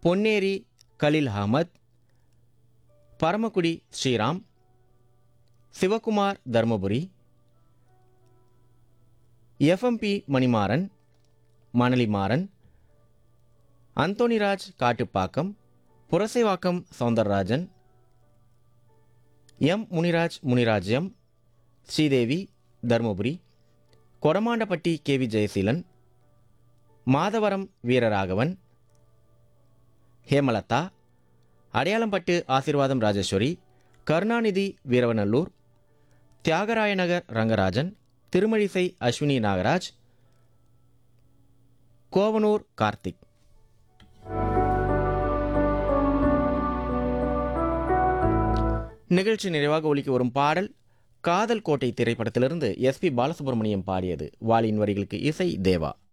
Ponneri Khaleel Ahmed Paramakudi Sriram Sivakumar Dharmapuri FMB Manimaran Manalimaran Anthonyraj Kattupakkam Purasaivakkam Soundararajan M Muniraj Munirajyam Sridevi Dharmapuri Kodamandapatti KV Jayaseelan Madhavaram Veeraraghavan Hemalatha Adaiyalampattu Aseervatham Rajeswari Karunanidhi Veeravanallur Thyagarayanagar Rangarajan Thirumazhisai Ashwini Nagaraj Kovanur Karthik நிகழ்ச்சி நிறைவாக ஒலிக்க வரும் பாடல் காதல் கோட்டை திரைப்படத்திலிருந்து எஸ்பி பாலசுப்ரமணியம் பாடியது வாலியின் வரிகளுக்கு இசை தேவா